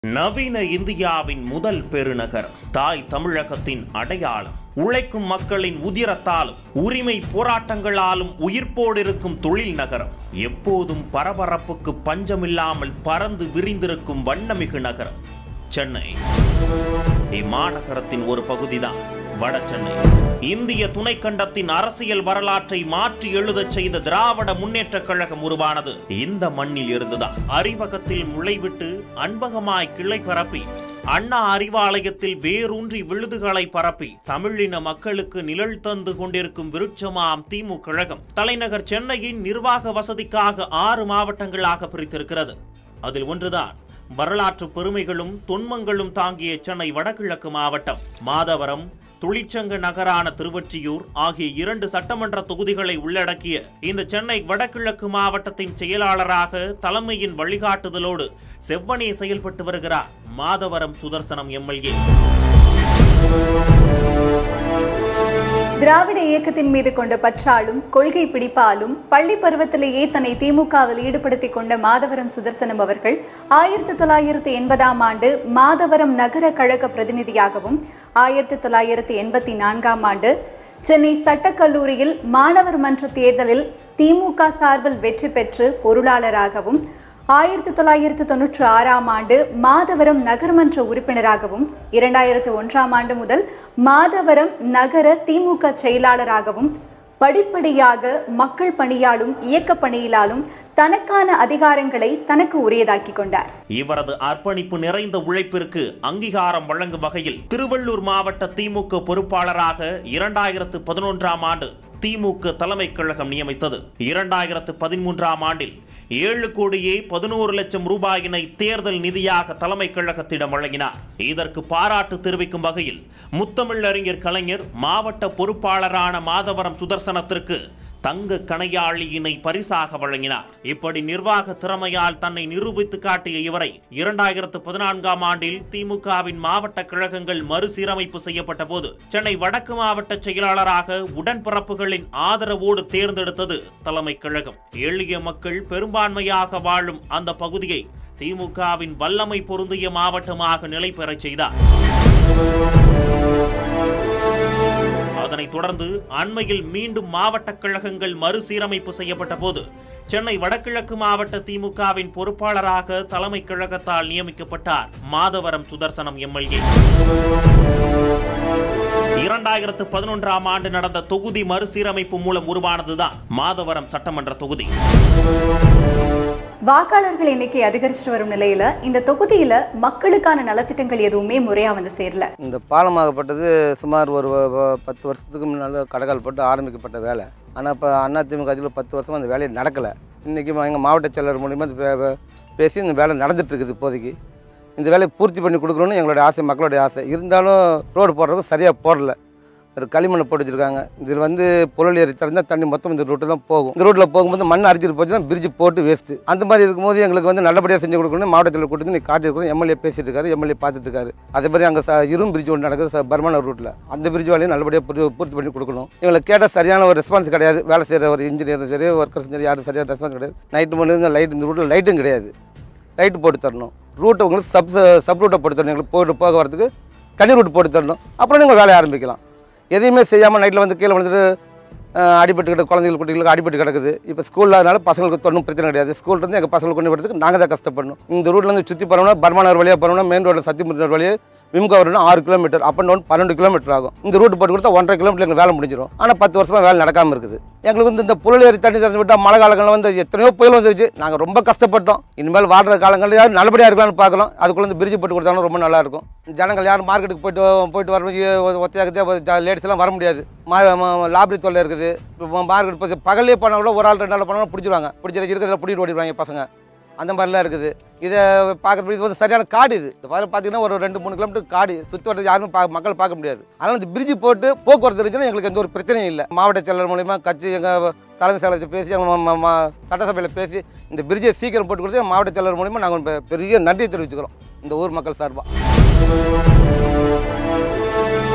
நவீன இந்தியாவின் முதல் பெருநகர் தாய் தமிழகத்தின் அடையாளம் உழைக்கும் மக்களின் உதிரத்தாலும் உரிமை போராட்டங்களாலும் உயிர்ப்போடிருக்கும் தொழில் நகரம் எப்போதும் பரபரப்புக்கு பஞ்சமில்லாமல் பறந்து விரிந்திருக்கும் வண்ணமிகு நகரம் சென்னை இம்மாநகரத்தின் ஒரு பகுதிதான் வட சென்னை இந்திய துணைக்கண்டத்தின் அரசியல் வரலாற்றை மாற்றி எழுதச் செய்த திராவிட முன்னேற்றக் கழகம் உருவானது இந்த மண்ணில் இருந்துதான் அறிவகத்தில் முளைவிட்டு அன்பகமாய் கிளை பரப்பி அண்ணா அறிவாலயத்தில் வேரூன்றி விழுதுகளை பரப்பி தமிழின மக்களுக்கு நிழல் தந்து கொண்டிருக்கும் விருட்சமாம் திமுக கழகம் தலைநகர் சென்னையின் நிர்வாக வசதிக்காக ஆறு மாவட்டங்களாக பிரித்திருக்கிறது அதில் ஒன்றுதான் வரலாற்று பெருமைகளும் தொன்மங்களும் தாங்கிய சென்னை வடகிழக்கு மாவட்டம் மாதவரம் தொழிற்சங்க நகரான திருவொற்றியூர் ஆகிய இரண்டு சட்டமன்ற தொகுதிகளை உள்ளடக்கிய இந்த சென்னை வடகிழக்கு மாவட்டத்தின் செயலாளராக தலைமையின் வழிகாட்டுதலோடு செவ்வனே செயல்பட்டு வருகிறார் மாதவரம் சுதர்சனம் எம்எல்ஏ திராவிட இயக்கத்தின் மீது கொண்ட பற்றாலும் கொள்கை பிடிப்பாலும் பள்ளி பருவத்திலேயே தன்னை திமுகவில் ஈடுபடுத்திக் கொண்ட மாதவரம் சுதர்சனம் அவர்கள் ஆயிரத்தி தொள்ளாயிரத்தி எண்பதாம் ஆண்டு மாதவரம் நகர கழக பிரதிநிதியாகவும் ஆயிரத்தி தொள்ளாயிரத்தி எண்பத்தி நான்காம் ஆண்டு சென்னை சட்டக்கல்லூரியில் மாணவர் மன்ற தேர்தலில் திமுக சார்பில் வெற்றி பெற்று பொருளாளராகவும் ஆயிரத்தி தொள்ளாயிரத்து தொன்னூற்றி ஆறாம் ஆண்டு மாதவரம் நகர்மன்ற உறுப்பினராகவும் இரண்டாயிரத்து ஒன்றாம் ஆண்டு முதல் மாதவரம் நகர திமுக செயலாளராகவும் படிப்படியாக மக்கள் பணியாலும் இயக்க பணியிலாலும் தனக்கான அதிகாரங்களை தனக்கு உரியதாக்கிக் கொண்டார் இவரது அர்ப்பணிப்பு நிறைந்த உழைப்பிற்கு அங்கீகாரம் வழங்கும் வகையில் திருவள்ளூர் மாவட்ட திமுக பொறுப்பாளராக இரண்டாயிரத்து பதினொன்றாம் ஆண்டு திமுக தலைமை கழகம் நியமித்தது இரண்டாயிரத்து பதிமூன்றாம் ஆண்டில் ஏழு கோடியே பதினோரு லட்சம் ரூபாயினை தேர்தல் நிதியாக தலைமை கழகத்திடம் வழங்கினார் இதற்கு பாராட்டு தெரிவிக்கும் வகையில் முத்தமிழ் அறிஞர் கலைஞர் மாவட்ட பொறுப்பாளரான மாதவரம் சுதர்சனத்திற்கு தங்க கணையாளியினை பரிசாக வழங்கினார் இப்படி நிர்வாக திறமையால் தன்னை நிரூபித்து காட்டிய இவரை இரண்டாயிரத்து பதினான்காம் ஆண்டில் திமுகவின் மாவட்ட கழகங்கள் மறுசீரமைப்பு செய்யப்பட்ட போது சென்னை வடக்கு மாவட்ட செயலாளராக உடன்பிறப்புகளின் ஆதரவோடு தேர்ந்தெடுத்தது தலைமை கழகம் எளிய மக்கள் பெரும்பான்மையாக வாழும் அந்த பகுதியை திமுகவின் வல்லமை பொருந்திய மாவட்டமாக நிலை பெறச் செய்தார் அதனைத் தொடர்ந்து அண்மையில் மீண்டும் மாவட்ட கழகங்கள் மறுசீரமைப்பு செய்யப்பட்ட போது சென்னை வடகிழக்கு மாவட்ட திமுகவின் பொறுப்பாளராக தலைமை கழகத்தால் நியமிக்கப்பட்டார் மாதவரம் சுதர்சனம் எம்எல்ஏ இரண்டாயிரத்து பதினொன்றாம் ஆண்டு நடந்த தொகுதி மறுசீரமைப்பு மூலம் உருவானதுதான் மாதவரம் சட்டமன்ற தொகுதி வாக்காளர்கள் எண்ணிக்கை அதிகரிச்சுட்டு வரும் நிலையில இந்த தொகுதியில மக்களுக்கான நலத்திட்டங்கள் எதுவுமே முறையா வந்து சேரல இந்த பாலமாகப்பட்டது சுமார் ஒரு வ- வ- பத்து வருஷத்துக்கு முன்னால் கடகால் போட்டு ஆரம்பிக்கப்பட்ட வேலை ஆனால் இப்போ அதிமுக ஆட்சியில் பத்து வருஷமா அந்த வேலையை நடக்கலை இன்றைக்கி எங்கள் மாவட்ட செயலர் மூலிமா இந்த வே- வே- பேசி இந்த வேலை நடந்துட்டு இருக்குது இப்போதைக்கு இந்த வேலையை பூர்த்தி பண்ணி கொடுக்கணும்னு எங்களுடைய ஆசை மக்களுடைய ஆசை இருந்தாலும் ரோடு போடுறதுக்கு சரியாக போடல ஒரு களிமண்ணை போட்டு வச்சிருக்காங்க இதில் வந்து புழல் ஏறி திறந்தால் தண்ணி மொத்தம் இந்த ரூட்டில் தான் போகும் இந்த ரூட்டில் போகும்போது மண் அரிச்சிட்டு போச்சுன்னா பிரிட்ஜ் போட்டு வேஸ்ட்டு அந்த மாதிரி இருக்கும்போது எங்களுக்கு வந்து நல்லபடியாக செஞ்சு கொடுக்கணும் மாவட்டத்தில் கூட்டு நீ காட்டியிருக்கணும் எம்எல்ஏ பேசிட்டு இருக்காரு எம்எல்ஏ பார்த்துட்டு இருக்காரு அதே மாதிரி அங்கே ச இரும் பிரிட்ஜ் ஒன்று நடக்குது ச- பர்மான ரூட்டில் அந்த பிரிட்ஜ் வேலையும் நல்லபடியாக பூர்த்தி பூர்த்தி பண்ணி கொடுக்கணும் இவங்களை கேட்டால் சரியான ஒரு ரெஸ்பான்ஸ் கிடையாது வேலை செய்கிற ஒரு இன்ஜினியர் சரி ஒர்க்கர்ஸ் சரி யாரும் சரியான ரெஸ்பான்ஸ் கிடையாது நைட்டு மணி இந்த லைட் இந்த ரூட்டில் லைட்டும் கிடையாது லைட்டு போட்டு தரணும் ரூட்டை உங்களுக்கு சப் சப் ரூட்டை போட்டு தரணும் எங்களுக்கு போட்டு போக வரதுக்கு தனி ரூட் போட்டு தரணும் அப்புறம் நீங்கள் வேலையை ஆரம்பிக்கலாம் எதையுமே செய்யாமல் நைட்டில் வந்து கீழே விழுந்துட்டு அஹ், அடிபட்டு கிட்ட குழந்தைகள் குட்டிகளுக்கு அடிபட்டு கிடக்குது இப்போ ஸ்கூலில் அதனால பசங்களுக்கு ஒன்றும் பிரச்சனை கிடையாது ஸ்கூல்லேருந்து எங்கள் பசங்களுக்கு கொண்டு வரதுக்கு நாங்கள் தான் கஷ்டப்படணும் இந்த ரூட்லேருந்து சுற்றி போகிறோம்னா பர்மானவர் வழியாக போகிறோம்னா மெயின் ரோட்டில் சத்தியமுத்தர் வழியாக விம்கா வரணும் ஆறு கிலோமீட்டர் அப் அண்ட் டவுன் பன்னெண்டு கிலோமீட்டர் ஆகும் இந்த ரூட் போட்டு கொடுத்தா ஒன்றரை கிலோமீட்டர் எங்களுக்கு வேலை முடிஞ்சிடும் ஆனால் பத்து வருஷமாக வேலை நடக்காமல் இருக்குது எங்களுக்கு வந்து இந்த புழல் ஏறி தண்ணி திறந்து விட்டால் மழை காலங்களில் வந்து எத்தனையோ புயல் வந்துருச்சு நாங்கள் ரொம்ப கஷ்டப்பட்டோம் இனிமேல் வாழ்கிற காலங்களில் யாரும் நல்லபடியாக இருக்கலாம்னு பார்க்கலாம் அதுக்குள்ள வந்து பிரிட்ஜ் போட்டு கொடுத்தாலும் ரொம்ப நல்லா இருக்கும் ஜனங்கள் யாரும் மார்க்கெட்டுக்கு போயிட்டு போயிட்டு வர ஒத்தையாக லேடிஸ் எல்லாம் வர முடியாது லாபரி தொல்லை இருக்குது இப்போ மார்க்கெட் இப்போ பகல்லே போனால் கூட ஒரு ஆள் ரெண்டு நாள் போனாலும் பிடிச்சிருவாங்க பிடிச்சி இருக்கிறதுல பிடிட்டு ஓடிடுவாங்க பசங்க அந்த மாதிரிலாம் இருக்குது இதை பார்க்குறது இது வந்து சரியான காடு இது இந்த மாதிரி பார்த்தீங்கன்னா ஒரு ரெண்டு மூணு கிலோமீட்டர் காடு சுற்றி வரது யாரும் பா மக்கள் பார்க்க முடியாது அதனால் இந்த பிரிட்ஜ் போட்டு போக்குவரத்து இருந்துச்சுன்னா எங்களுக்கு எந்த ஒரு பிரச்சனையும் இல்லை மாவட்ட செயலர் மூலிமா கட்சி எங்கள் தலைமை செயலர் பேசி எங்க ம- ம- ம- சட்டசபையில் பேசி இந்த பிரிட்ஜை சீக்கிரம் போட்டு கொடுத்து மாவட்ட செயலர் மூலிமா நாங்கள் பெ- பெரிய நன்றி தெரிவிச்சுக்கிறோம் இந்த ஊர் மக்கள் சார்பாக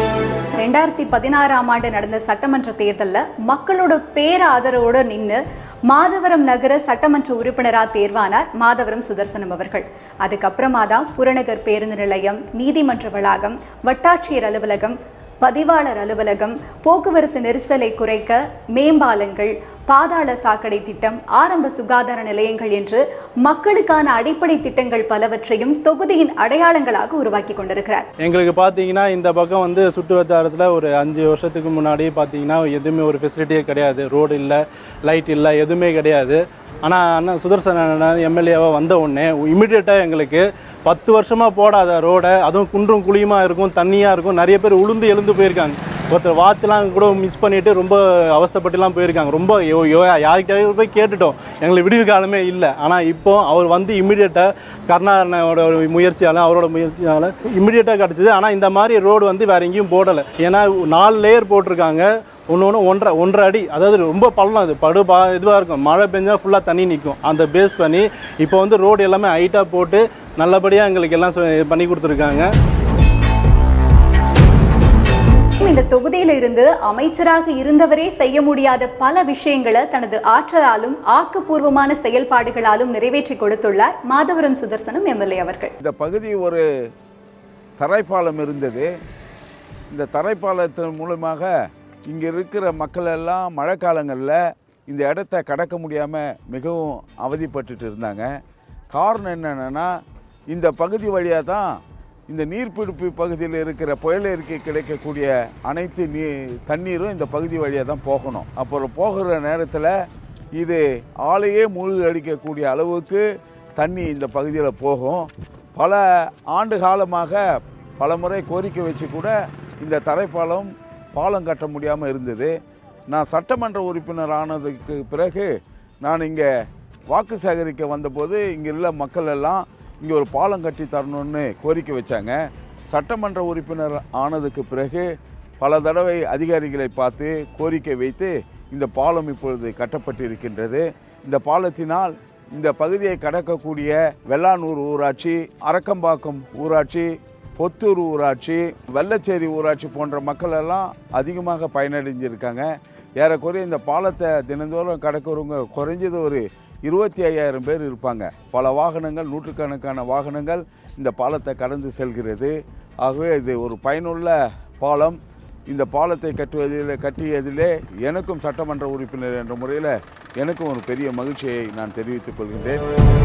ரெண்டாயிரத்தி பதினாறாம் ஆண்டு நடந்த சட்டமன்ற தேர்தலில் மக்களோட பேர ஆதரவோடு நின்று மாதவரம் நகர சட்டமன்ற உறுப்பினரா தேர்வானார் மாதவரம் சுதர்சனம் அவர்கள் அதுக்கப்புறமா தான் புறநகர் பேருந்து நிலையம் நீதிமன்ற வளாகம் வட்டாட்சியர் அலுவலகம் பதிவாளர் அலுவலகம் போக்குவரத்து நெரிசலை குறைக்க மேம்பாலங்கள் பாதாள சாக்கடை திட்டம் ஆரம்ப சுகாதார நிலையங்கள் என்று மக்களுக்கான அடிப்படை திட்டங்கள் பலவற்றையும் தொகுதியின் அடையாளங்களாக உருவாக்கி கொண்டிருக்கிறார் எங்களுக்கு பார்த்தீங்கன்னா இந்த பக்கம் வந்து சுற்று வட்டாரத்தில் ஒரு அஞ்சு வருஷத்துக்கு முன்னாடி பார்த்தீங்கன்னா எதுவுமே ஒரு ஃபெசிலிட்டியே கிடையாது ரோடு இல்லை லைட் இல்லை எதுவுமே கிடையாது ஆனால் அண்ணன் சுதர்சன அண்ணன் எம்எல்ஏவாக வந்த உடனே இமிடியேட்டாக எங்களுக்கு பத்து வருஷமாக போடாத ரோடை அதுவும் குன்றும் குழியுமா இருக்கும் தண்ணியாக இருக்கும் நிறைய பேர் உளுந்து எழுந்து போயிருக்காங்க ஒருத்தர் வாட்ச்லாம் கூட மிஸ் பண்ணிட்டு ரொம்ப அவஸ்தைப்பட்டுலாம் போயிருக்காங்க ரொம்ப யோ யோ யார்கிட்டயாவது போய் கேட்டுட்டோம் எங்களுக்கு விடிவு காலமே இல்லை ஆனால் இப்போ அவர் வந்து இம்மிடியேட்டாக கருணாகரனோட முயற்சியால் அவரோட முயற்சியால் இம்மிடியேட்டாக கிடச்சிது ஆனால் இந்த மாதிரி ரோடு வந்து வேறு எங்கேயும் போடலை ஏன்னா நாலு லேயர் போட்டிருக்காங்க ஒன்று ஒன்று ஒன்றரை ஒன்றரை அடி அதாவது ரொம்ப பள்ளம் இது படு பா இதுவாக இருக்கும் மழை பெஞ்சால் ஃபுல்லாக தண்ணி நிற்கும் அந்த பேஸ் பண்ணி இப்போ வந்து ரோடு எல்லாமே ஹைட்டாக போட்டு நல்லபடியாக எங்களுக்கு எல்லாம் சொ- பண்ணி கொடுத்துருக்காங்க இந்த தொகுதியில இருந்து அமைச்சராக இருந்தவரே செய்ய முடியாத பல விஷயங்களை தனது ஆற்றலாலும் ஆக்கப்பூர்வமான செயல்பாடுகளாலும் நிறைவேற்றி கொடுத்துள்ளார் மாதவரம் சுதர்சனம் எம்எல்ஏ அவர்கள் இந்த பகுதி ஒரு தரைப்பாலம் இருந்தது இந்த தரைப்பாலத்தின் மூலமாக இங்கே இருக்கிற மக்கள் எல்லாம் மழைக்காலங்களில் இந்த இடத்த கடக்க முடியாமல் மிகவும் அவதிப்பட்டுட்டு இருந்தாங்க காரணம் என்னென்னா இந்த பகுதி வழியாக தான் இந்த நீர்பிடிப்பு பகுதியில் இருக்கிற புயலேரிக்கு கிடைக்கக்கூடிய அனைத்து நீ தண்ணீரும் இந்த பகுதி வழியாக தான் போகணும் அப்புறம் போகிற நேரத்தில் இது ஆளையே மூழ்கி அடிக்கக்கூடிய அளவுக்கு தண்ணி இந்த பகுதியில் போகும் பல ஆண்டு காலமாக பல முறை கோரிக்கை வச்சு கூட இந்த தரைப்பாலம் பாலம் கட்ட முடியாமல் இருந்தது நான் சட்டமன்ற உறுப்பினர் ஆனதுக்கு பிறகு நான் இங்கே வாக்கு சேகரிக்க வந்தபோது இங்கே உள்ள மக்கள் எல்லாம் இங்கே ஒரு பாலம் கட்டி தரணும்னு கோரிக்கை வச்சாங்க சட்டமன்ற உறுப்பினர் ஆனதுக்கு பிறகு பல தடவை அதிகாரிகளை பார்த்து கோரிக்கை வைத்து இந்த பாலம் இப்பொழுது கட்டப்பட்டிருக்கின்றது இந்த பாலத்தினால் இந்த பகுதியை கடக்கக்கூடிய வெள்ளானூர் ஊராட்சி அரக்கம்பாக்கம் ஊராட்சி பொத்தூர் ஊராட்சி வெள்ளச்சேரி ஊராட்சி போன்ற மக்கள் எல்லாம் அதிகமாக பயனடைஞ்சிருக்காங்க ஏறக்குறைய இந்த பாலத்தை தினந்தோறும் கடக்கிறவங்க குறைஞ்சது ஒரு இருபத்தி ஐயாயிரம் பேர் இருப்பாங்க பல வாகனங்கள் நூற்றுக்கணக்கான வாகனங்கள் இந்த பாலத்தை கடந்து செல்கிறது ஆகவே இது ஒரு பயனுள்ள பாலம் இந்த பாலத்தை கட்டுவதில் கட்டியதிலே எனக்கும் சட்டமன்ற உறுப்பினர் என்ற முறையில் எனக்கும் ஒரு பெரிய மகிழ்ச்சியை நான் தெரிவித்துக் கொள்கின்றேன்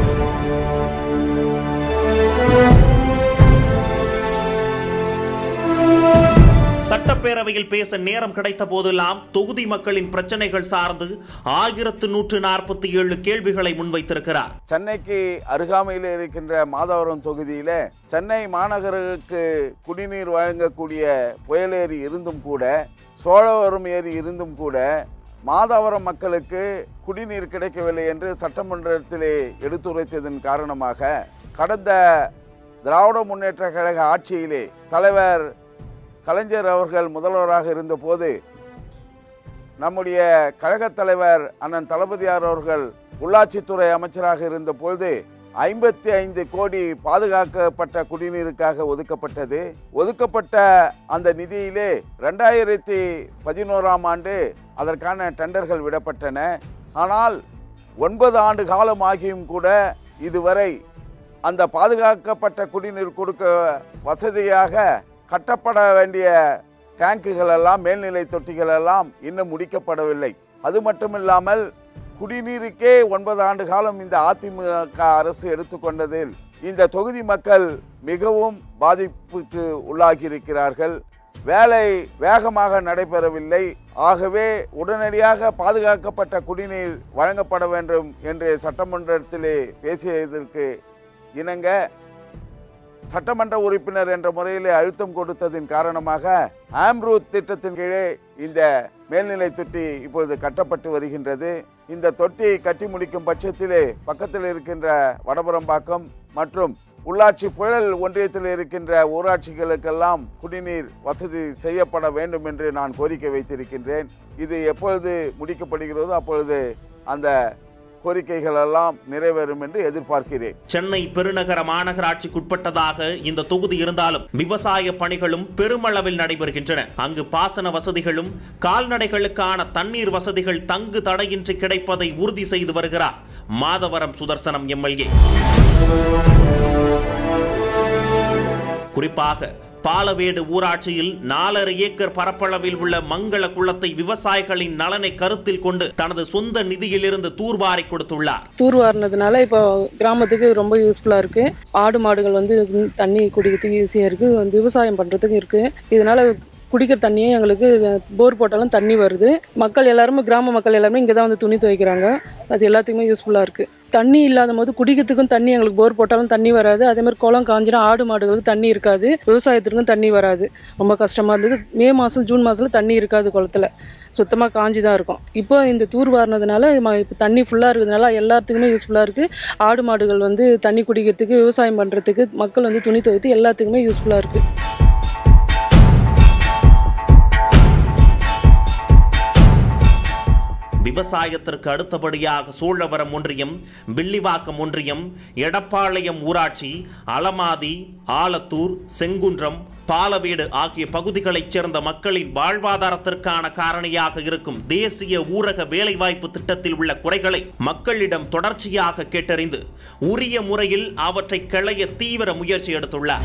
சட்டப்பேரவையில் பேச நேரம் கிடைத்த போதெல்லாம் தொகுதி மக்களின் பிரச்சனைகள் சார்ந்து ஆயிரத்து நூற்று நாற்பத்தி ஏழு கேள்விகளை முன்வைத்திருக்கிறார் சென்னைக்கு அருகாமையில் இருக்கின்ற மாதவரம் தொகுதியில் சென்னை மாநகருக்கு குடிநீர் வழங்கக்கூடிய புயலேரி இருந்தும் கூட சோழவரம் ஏரி இருந்தும் கூட மாதவரம் மக்களுக்கு குடிநீர் கிடைக்கவில்லை என்று சட்டமன்றத்திலே எடுத்துரைத்ததன் காரணமாக கடந்த திராவிட முன்னேற்ற கழக ஆட்சியிலே தலைவர் கலைஞர் அவர்கள் முதல்வராக இருந்தபோது நம்முடைய கழகத் தலைவர் அண்ணன் தளபதியார் அவர்கள் உள்ளாட்சித்துறை அமைச்சராக இருந்த பொழுது ஐம்பத்தி ஐந்து கோடி பாதுகாக்கப்பட்ட குடிநீருக்காக ஒதுக்கப்பட்டது ஒதுக்கப்பட்ட அந்த நிதியிலே ரெண்டாயிரத்தி பதினோராம் ஆண்டு அதற்கான டெண்டர்கள் விடப்பட்டன ஆனால் ஒன்பது ஆண்டு காலம் ஆகியும் கூட இதுவரை அந்த பாதுகாக்கப்பட்ட குடிநீர் கொடுக்க வசதியாக கட்டப்பட வேண்டிய டேங்குகள் எல்லாம் மேல்நிலை தொட்டிகள் எல்லாம் இன்னும் முடிக்கப்படவில்லை அது மட்டுமில்லாமல் குடிநீருக்கே ஒன்பது ஆண்டு காலம் இந்த அதிமுக அரசு எடுத்துக்கொண்டதில் இந்த தொகுதி மக்கள் மிகவும் பாதிப்புக்கு உள்ளாகியிருக்கிறார்கள் வேலை வேகமாக நடைபெறவில்லை ஆகவே உடனடியாக பாதுகாக்கப்பட்ட குடிநீர் வழங்கப்பட வேண்டும் என்று சட்டமன்றத்திலே பேசியதற்கு இணங்க சட்டமன்ற உறுப்பினர் என்ற முறையிலே அழுத்தம் கொடுத்ததின் காரணமாக ஆம்ரூத் திட்டத்தின் கீழே இந்த மேல்நிலை தொட்டி இப்பொழுது கட்டப்பட்டு வருகின்றது இந்த தொட்டி கட்டி முடிக்கும் பட்சத்திலே பக்கத்தில் இருக்கின்ற வடபுறம்பாக்கம் மற்றும் உள்ளாட்சி புழல் ஒன்றியத்தில் இருக்கின்ற ஊராட்சிகளுக்கெல்லாம் குடிநீர் வசதி செய்யப்பட வேண்டும் என்று நான் கோரிக்கை வைத்திருக்கின்றேன் இது எப்பொழுது முடிக்கப்படுகிறதோ அப்பொழுது அந்த கோரிக்கைகள் எல்லாம் நிறைவேறும் என்று எதிர்பார்க்கிறேன் சென்னை பெருநகர மாநகராட்சிக்குட்பட்டதாக இந்த தொகுதி இருந்தாலும் விவசாய பணிகளும் பெருமளவில் நடைபெறுகின்றன அங்கு பாசன வசதிகளும் கால்நடைகளுக்கான தண்ணீர் வசதிகள் தங்கு தடையின்றி கிடைப்பதை உறுதி செய்து வருகிறார் மாதவரம் சுதர்சனம் எம்எல்ஏ குறிப்பாக பாலவேடு ஊராட்சியில் நாலரை ஏக்கர் பரப்பளவில் உள்ள மங்கள குளத்தை விவசாயிகளின் நலனை கருத்தில் கொண்டு தனது சொந்த நிதியிலிருந்து தூர்வாரி கொடுத்துள்ளார் தூர்வாரினதுனால இப்போ கிராமத்துக்கு ரொம்ப யூஸ்ஃபுல்லாக இருக்குது ஆடு மாடுகள் வந்து தண்ணி குடிக்கிறதுக்கு ஈஸியாக இருக்குது விவசாயம் பண்ணுறதுக்கு இருக்குது இதனால் குடிக்கிற தண்ணியே எங்களுக்கு போர் போட்டாலும் தண்ணி வருது மக்கள் எல்லாருமே கிராம மக்கள் எல்லாருமே இங்கே தான் வந்து துணி துவைக்கிறாங்க அது எல்லாத்துக்குமே யூஸ்ஃபுல்லாக இருக்குது தண்ணி இல்லாத போது குடிக்கிறதுக்கும் தண்ணி எங்களுக்கு போர் போட்டாலும் தண்ணி வராது அதே மாதிரி குளம் காஞ்சினா ஆடு மாடுகளுக்கு தண்ணி இருக்காது விவசாயத்திற்கும் தண்ணி வராது ரொம்ப கஷ்டமாக இருந்தது மே மாதம் ஜூன் மாதத்தில் தண்ணி இருக்காது குளத்துல சுத்தமாக காஞ்சி தான் இருக்கும் இப்போ இந்த தூர் வாரினதுனால இப்போ தண்ணி ஃபுல்லாக இருக்கிறதுனால எல்லாத்துக்குமே யூஸ்ஃபுல்லாக இருக்குது ஆடு மாடுகள் வந்து தண்ணி குடிக்கிறதுக்கு விவசாயம் பண்ணுறதுக்கு மக்கள் வந்து துணி துவைத்து எல்லாத்துக்குமே யூஸ்ஃபுல்லாக இருக்குது விவசாயத்திற்கு அடுத்தபடியாக சோழவரம் ஒன்றியம் வில்லிவாக்கம் ஒன்றியம் எடப்பாளையம் ஊராட்சி அலமாதி ஆலத்தூர் செங்குன்றம் பாலவீடு ஆகிய பகுதிகளைச் சேர்ந்த மக்களின் வாழ்வாதாரத்திற்கான காரணியாக இருக்கும் தேசிய ஊரக வேலைவாய்ப்பு திட்டத்தில் உள்ள குறைகளை மக்களிடம் தொடர்ச்சியாக கேட்டறிந்து உரிய முறையில் அவற்றை கிளைய தீவிர முயற்சி எடுத்துள்ளார்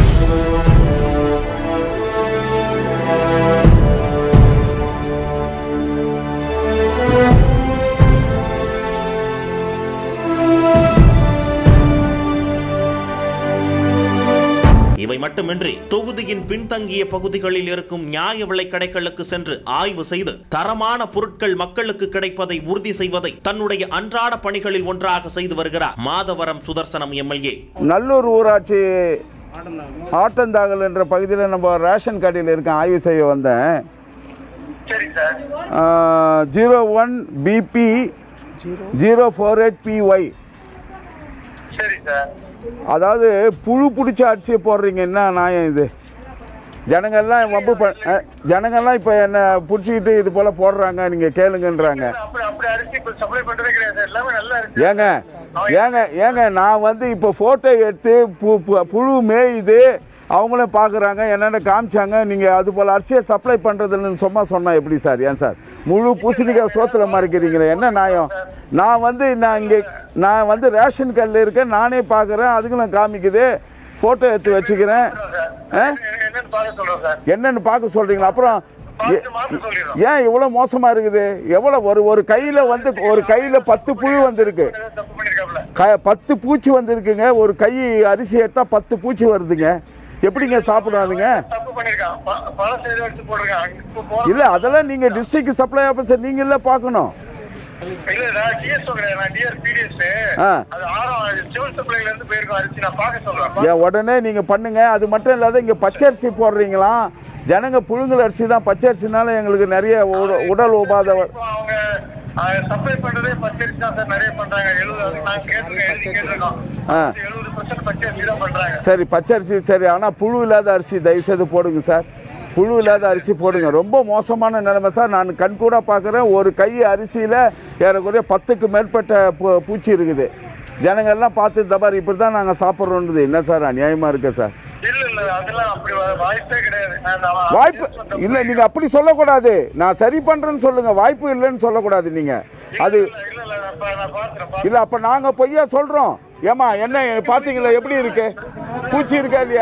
இவை மட்டுமின்றி தொகுதியின் பின்தங்கிய பகுதிகளில் இருக்கும் நியாய விலைக் கடைகளுக்கு சென்று ஆய்வு செய்து தரமான பொருட்கள் மக்களுக்கு கிடைப்பதை உறுதி செய்வதை தன்னுடைய அன்றாட பணிகளில் ஒன்றாக செய்து வருகிறார் மாதவரம் சுதர்சனம் எம்எல்ஏ நல்லூர் ஊராட்சி ஆட்டந்தாங்கல் என்ற பகுதியில் நம்ம ரேஷன் கடையில் இருக்கேன் ஆய்வு செய்ய வந்தேன் zero one BB zero four eight BY அதாவது புழு பிடிச்ச அரிசியை போடுறீங்க என்ன நியாயம் இது ஜனங்கள்லாம் வம்பு ப அஹ், ஜனங்கள்லாம் இப்போ என்ன பிடிச்சிக்கிட்டு இது போல் போடுறாங்க நீங்கள் கேளுங்கன்றாங்க அப்படி அப்படி அரிசி இப்போ சப்ளை பண்றதே கிடையாது எல்லாமே நல்லா இருக்கு ஏங்க ஏங்க ஏங்க நான் வந்து இப்போ ஃபோட்டோ எடுத்து பு பு- புழு மேயுது அவங்களும் பார்க்குறாங்க என்னென்ன காமிச்சாங்க நீங்கள் அது போல் அரிசியை சப்ளை பண்ணுறதுன்னு சும்மா சொன்னா எப்படி சார் ஏன் சார் முழு பூசணிக்காய் சோத்துல மறைக்கிறீங்களே என்ன நியாயம் நான் வந்து நான் இங்கே நான் வந்து ரேஷன் கல்லில் இருக்கேன் நானே பார்க்குறேன் அதுங்களும் காமிக்குது ஃபோட்டோ எடுத்து வச்சுக்கிறேன் ஆ என்னன்னு பார்க்க சொல்றோம் சார் என்னன்னு பார்க்க சொல்கிறீங்களா அப்புறம் ஏ- பார்த்து மாத்த சொல்லிடுறோம் ஏன் இவ்வளோ மோசமாக இருக்குது எவ்வளோ ஒரு ஒரு கையில் வந்து ஒரு கையில் பத்து புழு வந்திருக்கு ஏதாவது தப்பு பண்ணிருக்காப்ல க பத்து பூச்சி வந்திருக்குங்க ஒரு கை அரிசி எடுத்தால் பத்து பூச்சி வருதுங்க எப்படிங்க சாப்பிடாதுங்க தப்பு பண்ணிருக்கான் ப- பழசு ஏதோ எடுத்து போட்டிருக்கான் இப்போ போற இல்லை அதெல்லாம் நீங்கள் டிஸ்ட்ரிக்ட் சப்ளை ஆஃபீஸர் நீங்களே பார்க்கணும் இல்ல நான் டிஎஸ் கிடையாது நான் டிஆர் பிடிஎஸ் ஆ. அது ஆறாம் சிவில் சப்ளைல இருந்து போயிருக்கோம் அரிசி நான் பார்க்க சொல்றேன் ஏன் உடனே நீங்கள் பண்ணுங்க அது மட்டும் இல்லாத இங்கே பச்சரிசி போடுறீங்களாம் ஜனங்க புழுங்கல் அரிசி தான் பச்சரிசினால எங்களுக்கு நிறைய உட- உடல் உபாத வ- இப்போ அவங்க சப்ளை பண்றதே பச்சரிசி தான் சார் நிறைய பண்றாங்க எழுபது அது நாங்க கேட்டிருக்கோம் எழுதி கேட்டிருக்கோம் ஆ. எழுபது பர்சன்ட் பச்சரிசி தான் பண்றாங்க சரி பச்சரிசி சரி ஆனால் புழு இல்லாத அரிசி தயவுசெய்து போடுங்க சார் புழு இல்லாத அரிசி போடுங்க ரொம்ப மோசமான நிலைமை சார் நான் கண்கூட பார்க்குறேன் ஒரு கை அரிசியில் ஏறக்குறைய பத்துக்கு மேற்பட்ட பூ- பூச்சி இருக்குது ஜனங்கள்லாம் பார்த்து தபார் இப்படி தான் நாங்கள் சாப்பிட்றோன்றது என்ன சார் அநியாயமாக இருக்கு சார் இல்ல இல்ல அதெல்லாம் அப்படி வ- வாய்ப்பே கிடையாது நான் அவன் வாய்ப்பு adjust பண்ற இல்லை நீங்கள் அப்படி சொல்லக்கூடாது நான் சரி பண்ணுறேன்னு சொல்லுங்கள் வாய்ப்பு இல்லைன்னு சொல்லக்கூடாது நீங்கள் அது இல்ல இல்ல இல்ல நான் பா- நான் பாத்துறேன் இல்லை அப்போ நாங்கள் பொய்யா சொல்கிறோம் ஏமா என்ன பார்த்தீங்களா எப்படி இருக்கு பூச்சி இருக்கா இல்லையா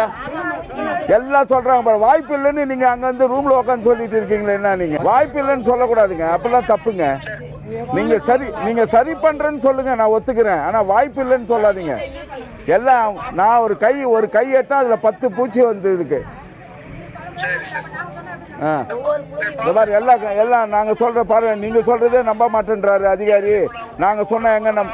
எல்லாம் சொல்கிறாங்க பாரு வாய்ப்பு இல்லைன்னு நீங்கள் அங்கே வந்து ரூமில் உட்காந்து சொல்லிட்டு இருக்கீங்களே என்ன நீங்கள் வாய்ப்பு இல்லைன்னு சொல்லக்கூடாதுங்க அப்பெல்லாம் தப்புங்க நீங்கள் சரி நீங்கள் சரி பண்ணுறேன்னு சொல்லுங்கள் நான் ஒத்துக்கிறேன் ஆனால் வாய்ப்பு இல்லைன்னு சொல்லாதீங்க எல்லாம் நான் ஒரு கை ஒரு கை எடுத்தால் அதில் பத்து பூச்சி வந்து இருக்கு ஆ இந்த மாதிரி எல்லாம் எல்லாம் நாங்கள் சொல்கிற பாரு நீங்கள் சொல்கிறதே நம்ப மாட்டேன்றாரு அதிகாரி நாங்கள் சொன்ன எங்க நம்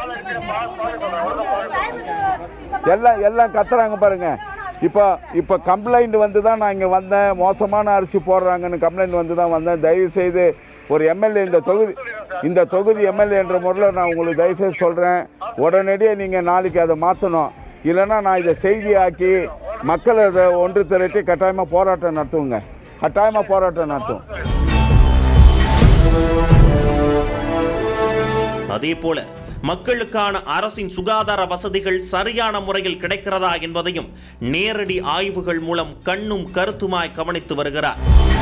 எல்லாம் எல்லாம் கத்துறாங்க பாருங்க இப்போ இப்போ கம்ப்ளைண்ட் வந்து தான் நான் இங்கே வந்தேன் மோசமான அரிசி போடுறாங்கன்னு கம்ப்ளைண்ட் வந்து தான் வந்தேன் தயவு செய்து ஒரு எம்எல்ஏ இந்த தொகுதி இந்த தொகுதி எம்எல்ஏ என்ற முறையில் நான் உங்களுக்கு தயவுசெய்து சொல்கிறேன் உடனடியாக நீங்கள் நாளைக்கு அதை மாற்றணும் இல்லைன்னா நான் இதை செய்தியாக்கி மக்களை இதை ஒன்று திரட்டி கட்டாயமாக போராட்டம் நடத்துவோங்க கட்டாயமாக போராட்டம் நடத்துவோம் அதே போல மக்களுக்கான அரசின் சுகாதார வசதிகள் சரியான முறையில் கிடைக்கிறதா என்பதையும் நேரடி ஆய்வுகள் மூலம் கண்ணும் கருத்துமாய் கவனித்து வருகிறார்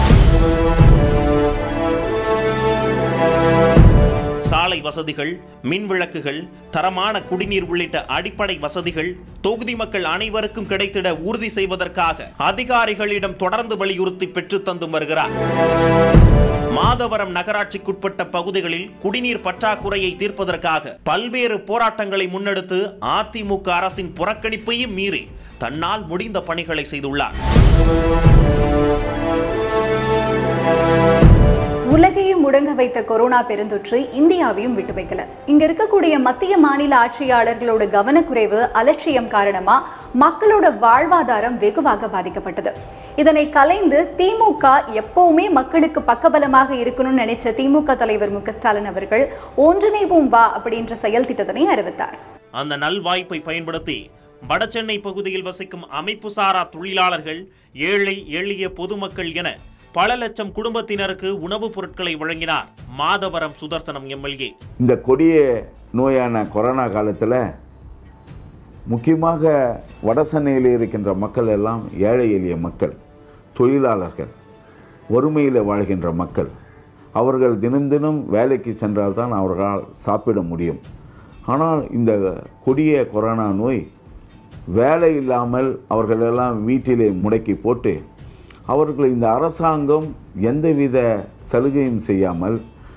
சாலை வசதிகள் மின் விளக்குகள் தரமான குடிநீர் உள்ளிட்ட அடிப்படை வசதிகள் தொகுதி மக்கள் அனைவருக்கும் கிடைத்திட உறுதி செய்வதற்காக அதிகாரிகளிடம் தொடர்ந்து வலியுறுத்தி பெற்றுத் தந்தும் வருகிறார் மாதவரம் நகராட்சிக்குட்பட்ட பகுதிகளில் குடிநீர் பற்றாக்குறையை தீர்ப்பதற்காக பல்வேறு போராட்டங்களை முன்னெடுத்து அதிமுக அரசின் புறக்கணிப்பையும் மீறி தன்னால் முடிந்த பணிகளை செய்துள்ளார் உலகையும் முடங்க வைத்த கொரோனா பெருந்தொற்று இந்தியாவையும் விட்டு வைக்கல இங்க இருக்கக்கூடிய மத்திய மாநில ஆட்சியாளர்களோட கவனக்குறைவு அலட்சியம் காரணமா மக்களோட வாழ்வாதாரம் வெகுவாக பாதிக்கப்பட்டது இதனை கலைந்து திமுக எப்பவுமே மக்களுக்கு பக்கபலமாக இருக்கணும்னு நினைச்ச திமுக தலைவர் மு க ஸ்டாலின் அவர்கள் ஒன்றிணைவோம் வா அப்படின்ற செயல் திட்டத்தினை அறிவித்தார் அந்த நல்வாய்ப்பை பயன்படுத்தி வடசென்னை பகுதியில் வசிக்கும் அமைப்பு சாரா தொழிலாளர்கள் ஏழை எளிய பொதுமக்கள் என பல லட்சம் குடும்பத்தினருக்கு உணவுப் பொருட்களை வழங்கினார் மாதவரம் சுதர்சனம் எம்எல்ஏ இந்த கொடிய நோயான கொரோனா காலத்தில் முக்கியமாக வடசென்னையில் இருக்கின்ற மக்கள் எல்லாம் ஏழை எளிய மக்கள் தொழிலாளர்கள் வறுமையில் வாழ்கின்ற மக்கள் அவர்கள் தினம் தினம் வேலைக்கு சென்றால்தான் அவர்களால் சாப்பிட முடியும் ஆனால் இந்த கொடிய கொரோனா நோய் வேலை இல்லாமல் அவர்களெல்லாம் வீட்டிலே முடக்கி போட்டு அவர்கள் இந்த அரசாங்கம் எந்தவித சலுகையும் செய்யாமல்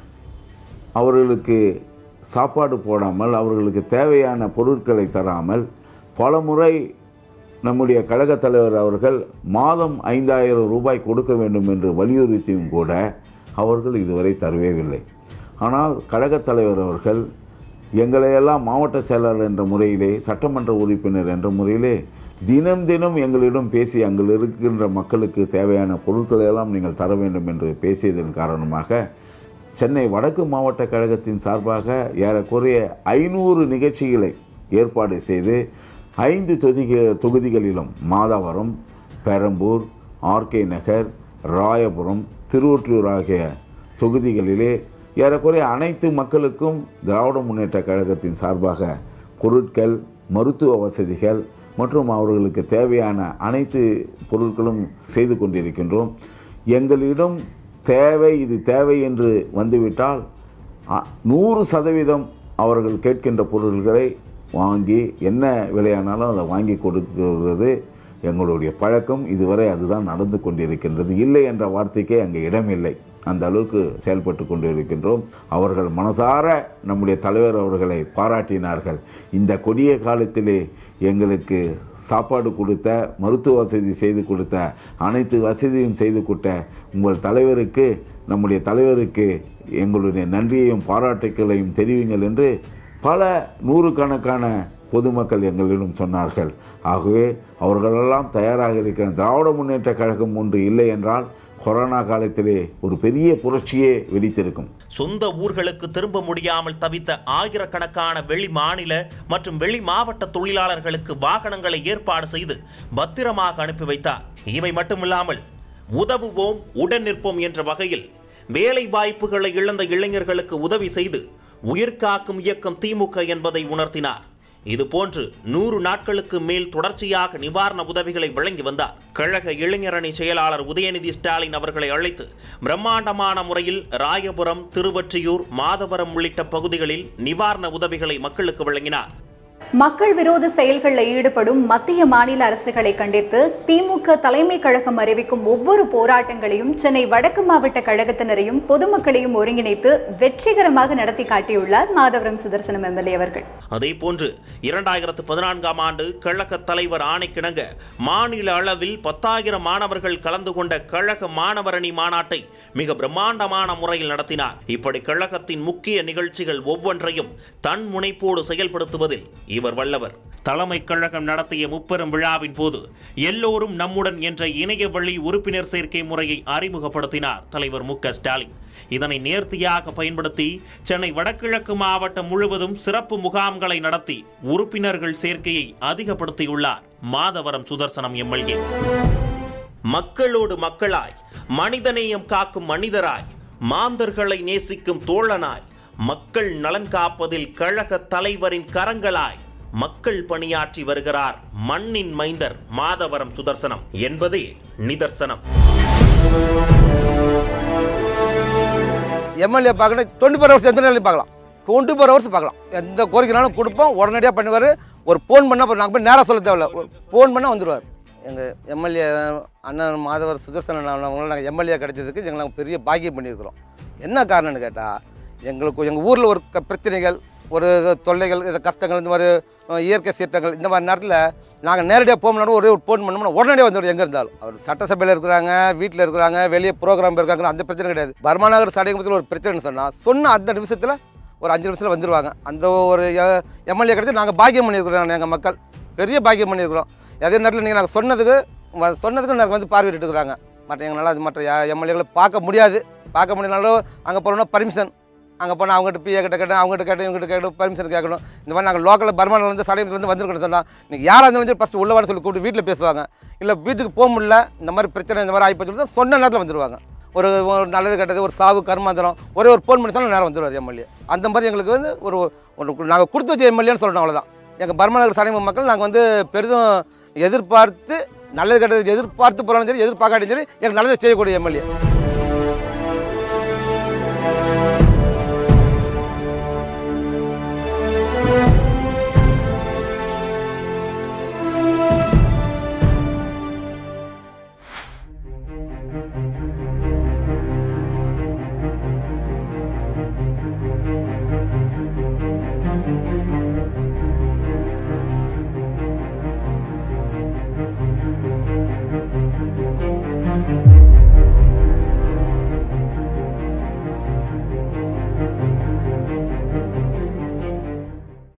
அவர்களுக்கு சாப்பாடு போடாமல் அவர்களுக்கு தேவையான பொருட்களை தராமல் பல முறை நம்முடைய கழகத் தலைவர் அவர்கள் மாதம் ஐந்தாயிரம் ரூபாய் கொடுக்க வேண்டும் என்று வலியுறுத்தியும் கூட அவர்கள் இதுவரை தரவேவில்லை ஆனால் கழகத் தலைவர் அவர்கள் எங்களையெல்லாம் மாவட்ட செயலாளர் என்ற முறையிலே சட்டமன்ற உறுப்பினர் என்ற முறையிலே தினம் தினம் எங்களிடம் பேசி அங்கே இருக்கின்ற மக்களுக்கு தேவையான பொருட்களை எல்லாம் நீங்கள் தர வேண்டும் என்று பேசியதன் காரணமாக சென்னை வடக்கு மாவட்ட கழகத்தின் சார்பாக ஏறக்குறைய ஐநூறு நிகழ்ச்சிகளை ஏற்பாடு செய்து ஐந்து தொகுதி தொகுதிகளிலும் மாதவரம் பெரம்பூர் ஆர்கே நகர் ராயபுரம் திருவொற்றியூர் ஆகிய தொகுதிகளிலே ஏறக்குறைய அனைத்து மக்களுக்கும் திராவிட முன்னேற்ற கழகத்தின் சார்பாக பொருட்கள் மருத்துவ வசதிகள் மற்றும் அவர்களுக்கு தேவையான அனைத்து பொருட்களும் செய்து கொண்டிருக்கின்றோம் எங்களிடம் தேவை இது தேவை என்று வந்துவிட்டால் அ- நூறு சதவீதம் அவர்கள் கேட்கின்ற பொருட்களை வாங்கி என்ன விலையானாலும் அதை வாங்கி கொடுக்கிறது எங்களுடைய பழக்கம் இதுவரை அதுதான் நடந்து கொண்டிருக்கின்றது இல்லை என்ற வார்த்தைக்கே அங்கே இடமில்லை அந்த அளவுக்கு செயல்பட்டு கொண்டு இருக்கின்றோம் அவர்கள் மனசார நம்முடைய தலைவர் அவர்களை பாராட்டினார்கள் இந்த கொடிய காலத்திலே எங்களுக்கு சாப்பாடு கொடுத்த மருத்துவ வசதி செய்து கொடுத்த அனைத்து வசதியும் செய்து கொடுத்த உங்கள் தலைவருக்கு நம்முடைய தலைவருக்கு எங்களுடைய நன்றியையும் பாராட்டுக்களையும் தெரிவிங்கள் என்று பல நூறுக்கணக்கான பொதுமக்கள் எங்களிடம் சொன்னார்கள் ஆகவே அவர்களெல்லாம் தயாராக இருக்கிற திராவிட முன்னேற்ற கழகம் ஒன்று இல்லை என்றால் கொரோனா காலத்திலே ஒரு பெரிய புரட்சியே வெடித்திருக்கும் சொந்த ஊர்களுக்கு திரும்ப முடியாமல் தவித்த ஆயிரக்கணக்கான வெளி மாநில மற்றும் வெளி மாவட்ட தொழிலாளர்களுக்கு வாகனங்களை ஏற்பாடு செய்து பத்திரமாக அனுப்பி வைத்தார் இவை மட்டுமில்லாமல் உதவுவோம் உடன் நிற்போம் என்ற வகையில் வேலை வாய்ப்புகளை இழந்த இளைஞர்களுக்கு உதவி செய்து உயிர்காக்கும் இயக்கம் திமுக என்பதை உணர்த்தினார் இதுபோன்று நூறு நாட்களுக்கு மேல் தொடர்ச்சியாக நிவாரண உதவிகளை வழங்கி வந்தார் கழக இளைஞரணி செயலாளர் உதயநிதி ஸ்டாலின் அவர்களை அழைத்து பிரம்மாண்டமான முறையில் ராயபுரம் திருவொற்றியூர் மாதவரம் உள்ளிட்ட பகுதிகளில் நிவாரண உதவிகளை மக்களுக்கு வழங்கினார் மக்கள் விரோத செயல்களில் ஈடுபடும் மத்திய மாநில அரசுகளை கண்டித்து திமுக தலைமை கழகம் அறிவிக்கும் ஒவ்வொரு போராட்டங்களையும் சென்னை வடக்கு மாவட்ட கழகத்தினரையும் பொதுமக்களையும் ஒருங்கிணைத்து வெற்றிகரமாக நடத்தி காட்டியுள்ளார் மாதவரம் சுதர்சனம் எம்எல்ஏ அவர்கள் அதேபோன்று இரண்டாயிரத்து பதினான்காம் ஆண்டு கழக தலைவர் ஆணைக்கிணங்க மாநில அளவில் பத்தாயிரம் மாணவர்கள் கலந்து கொண்ட கழக மாணவரணி மாநாட்டை மிக பிரம்மாண்டமான முறையில் நடத்தினார் இப்படி கழகத்தின் முக்கிய நிகழ்ச்சிகள் ஒவ்வொன்றையும் தன் முனைப்போடு செயல்படுத்துவதில் இவர் வல்லவர் தலைமை கழகம் நடத்திய முப்பெரும் விழாவின் போது எல்லோரும் நம்முடன் என்ற இணைய வழி உறுப்பினர் சேர்க்கை முறையை அறிமுகப்படுத்தினார் தலைவர் மு க ஸ்டாலின் இதனை நேர்த்தியாக பயன்படுத்தி சென்னை வடகிழக்கு மாவட்டம் முழுவதும் சிறப்பு முகாம்களை நடத்தி உறுப்பினர்கள் சேர்க்கையை அதிகப்படுத்தியுள்ளார் மாதவரம் சுதர்சனம் எம்எல்ஏ மக்களோடு மக்களாய் மனிதநேயம் காக்கும் மனிதராய் மாந்தர்களை நேசிக்கும் தோழனாய் மக்கள் நலன் காப்பதில் கழக தலைவரின் கரங்களாய் மக்கள் பணியாற்றி வருகிறார் மண்ணின் மைந்தர் மாதவரம் சுதர்சனம் என்பதே நிதர்சனம் எம்எல்ஏ பார்க்கணும் டுவெண்ட்டி ஃபோர் ஹவர்ஸ் எந்த நேரம் பார்க்கலாம் டுவெண்ட்டி ஃபோர் ஹவர்ஸ் பார்க்கலாம் எந்த கோரிக்கைனாலும் கொடுப்போம் உடனடியாக பண்ணுவார் ஒரு ஃபோன் பண்ணால் அப்புறம் நாங்கள் போய் நேராக சொல்ல தேவையில்ல ஒரு ஃபோன் பண்ணால் வந்துடுவார் எங்கள் எம்எல்ஏ அண்ணன் மாதவர் சுதர்சனன் அவங்கள நாங்கள் எம்எல்ஏ கிடைச்சதுக்கு எங்களை நாங்கள் பெரிய பாக்கியம் பண்ணியிருக்கிறோம் என்ன காரணம்னு கேட்டால் எங்களுக்கு எங்கள் ஊரில் ஒரு க- பிரச்சனைகள் ஒரு இது தொல்லைகள் இது கஷ்டங்கள் இந்த மாதிரி அஹ், இயற்கை சீற்றங்கள் இந்த மாதிரி நேரத்தில் நாங்கள் நேரடியாக போகணும்னா ஒரே ஒரு ஃபோன் பண்ணோம்னா உடனடியாக வந்துடும் எங்கே இருந்தாலும் அவர் சட்டசபையில் இருக்கிறாங்க வீட்டில் இருக்கிறாங்க வெளியே ப்ரோக்ராம் இருக்காங்க அந்த பிரச்சனை கிடையாது பர்மாநகர் சடைமுகத்தில் ஒரு பிரச்சனைன்னு சொன்னால் சொன்ன அந்த நிமிஷத்தில் ஒரு அஞ்சு நிமிஷத்தில் வந்துடுவாங்க அந்த ஒரு எம்எல்ஏ கிடைச்சி நாங்கள் பாக்கியம் பண்ணியிருக்கிறோம் எங்கள் மக்கள் பெரிய பாக்கியம் பண்ணியிருக்கிறோம் அதே நேரத்தில் நீங்கள் நாங்கள் சொன்னதுக்கு வ- சொன்னதுக்கு நாங்கள் வந்து பார்வையிட்டு இருக்கிறாங்க மற்ற எங்களால் மற்ற எம்எல்ஏகளை பார்க்க முடியாது பார்க்க முடியனாலும் அங்கே போனோம்னா பர்மிஷன் அங்கே போனால் அவங்ககிட்ட பிஏ கிட்ட கேட்டோம் அவங்ககிட்ட கேட்டோம் இவங்ககிட்ட கேட்டோம் பர்மிஷன் கேட்கணும் இந்த மாதிரி நாங்கள் லோக்கலில் பர்மானிலேருந்து சடையிலேருந்து வந்திருக்கணும் சொன்னால் நீங்கள் யாராக இருந்தாலும் ஃபஸ்ட்டு உள்ள வர சொல்லி கூப்பிட்டு வீட்டில் பேசுவாங்க இல்லை வீட்டுக்கு போக முடியல இந்த மாதிரி பிரச்சனை இந்த மாதிரி ஆகிப்போச்சு சொல்லி சொன்ன நேரத்தில் வந்துடுவாங்க ஒரு ஒரு நல்லது கெட்டது ஒரு சாவு கர்மாந்திரம் ஒரே ஒரு ஃபோன் பண்ணி சொன்னால் நேரம் வந்துடுவார் எம்எல்ஏ அந்த மாதிரி எங்களுக்கு வந்து ஒரு ஒரு நாங்கள் கொடுத்து வச்ச எம்எல்ஏன்னு சொல்லணும் அவ்வளோதான் எங்கள் பர்மநகர் சடைமுக மக்கள் நாங்கள் வந்து பெரிதும் எதிர்பார்த்து நல்லது கெட்டது எதிர்பார்த்து போகிறாலும் சரி எதிர்பார்க்காட்டியும் சரி எங்களுக்கு நல்லது செய்யக்கூடிய எம்எல்ஏ